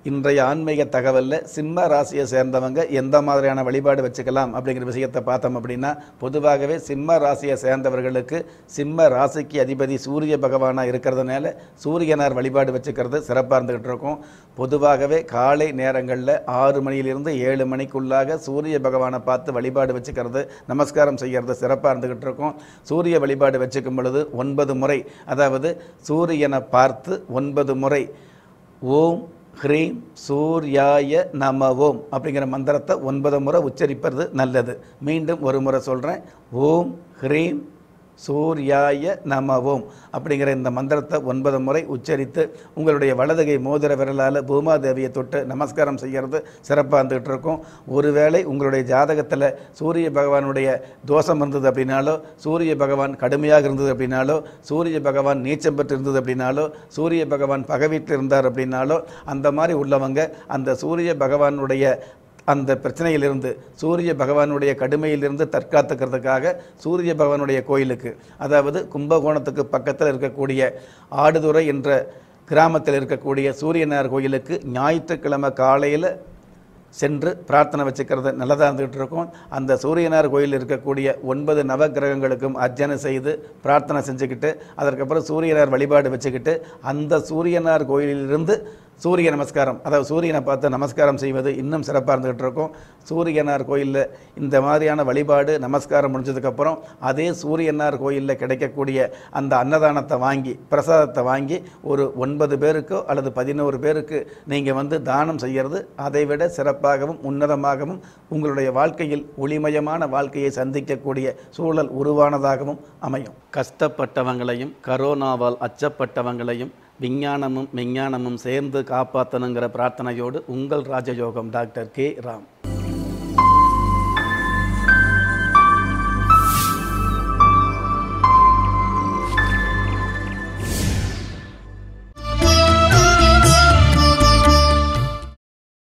இன்றைய ஆன்மீக தகவலில் சிம்ம ராசியை சேர்ந்தவங்க எந்த மாதிரியான வழிபாடு வச்சுக்கலாம் அப்படிங்கிற விஷயத்தை பார்த்தோம் அப்படின்னா பொதுவாகவே சிம்ம ராசியை சேர்ந்தவர்களுக்கு சிம்ம ராசிக்கு அதிபதி சூரிய பகவானாக இருக்கிறதுனால சூரியனார் வழிபாடு வச்சுக்கிறது சிறப்பாக இருந்துகிட்டு இருக்கும் பொதுவாகவே காலை நேரங்களில் ஆறு மணியிலிருந்து ஏழு மணிக்குள்ளாக சூரிய பகவானை பார்த்து வழிபாடு வச்சுக்கிறது நமஸ்காரம் செய்கிறது சிறப்பாக இருந்துகிட்டு இருக்கும் சூரிய வழிபாடு வச்சுக்கும் பொழுது ஒன்பது முறை அதாவது சூரியனை பார்த்து ஒன்பது முறை ஓம் ஹ்ரீம் சூர்யாய நம ஓம் அப்படிங்கிற மந்திரத்தை ஒன்பது முறை உச்சரிப்பது நல்லது மீண்டும் ஒரு முறை சொல்கிறேன் ஓம் ஹ்ரீம் சூர்யாய நம ஓம் அப்படிங்கிற இந்த மந்திரத்தை ஒன்பது முறை உச்சரித்து உங்களுடைய வலதுகை மோதிர விரலால் பூமாதேவியை தொட்டு நமஸ்காரம் செய்கிறது சிறப்பாக இருந்துகிட்டு இருக்கும் ஒருவேளை உங்களுடைய ஜாதகத்தில் சூரிய பகவானுடைய தோஷம் இருந்தது அப்படின்னாலோ சூரிய பகவான் கடுமையாக இருந்தது அப்படின்னாலோ சூரிய பகவான் நீச்சம் பெற்று இருந்தது அப்படின்னாலோ சூரிய பகவான் பகை வீட்டில் இருந்தார் அப்படின்னாலோ அந்த மாதிரி உள்ளவங்க அந்த சூரிய பகவானுடைய அந்த பிரச்சனையிலிருந்து சூரிய பகவானுடைய கடுமையிலிருந்து தற்காத்துக்கிறதுக்காக சூரிய பகவானுடைய கோயிலுக்கு அதாவது கும்பகோணத்துக்கு பக்கத்தில் இருக்கக்கூடிய ஆடுதுறை என்ற கிராமத்தில் இருக்கக்கூடிய சூரியனார் கோயிலுக்கு ஞாயிற்றுக்கிழமை காலையில் சென்று பிரார்த்தனை வச்சுக்கிறது நல்லதாக இருந்துகிட்டு இருக்கும் அந்த சூரியனார் கோயில் இருக்கக்கூடிய ஒன்பது நவக்கிரகங்களுக்கும் அர்ச்சனை செய்து பிரார்த்தனை செஞ்சுக்கிட்டு அதற்கப்புறம் சூரியனார் வழிபாடு வச்சுக்கிட்டு அந்த சூரியனார் கோயிலிலிருந்து சூரிய நமஸ்காரம் அதாவது சூரியனை பார்த்து நமஸ்காரம் செய்வது இன்னும் சிறப்பாக இருந்துகிட்டு இருக்கும் சூரியனார் கோயிலில் இந்த மாதிரியான வழிபாடு நமஸ்காரம் முடிஞ்சதுக்கப்புறம் அதே சூரியனார் கோயிலில் கிடைக்கக்கூடிய அந்த அன்னதானத்தை வாங்கி பிரசாதத்தை வாங்கி ஒரு ஒன்பது பேருக்கோ அல்லது பதினோரு பேருக்கு நீங்கள் வந்து தானம் செய்கிறது அதைவிட சிறப்பாகவும் உன்னதமாகவும் உங்களுடைய வாழ்க்கையில் ஒளிமயமான வாழ்க்கையை சந்திக்கக்கூடிய சூழல் உருவானதாகவும் அமையும் கஷ்டப்பட்டவங்களையும் கரோனாவால் அச்சப்பட்டவங்களையும் விஞ்ஞானமும் விஞ்ஞானமும் சேர்ந்து காப்பாற்றணுங்கிற பிரார்த்தனையோடு உங்கள் ராஜயோகம் டாக்டர் கே ராம்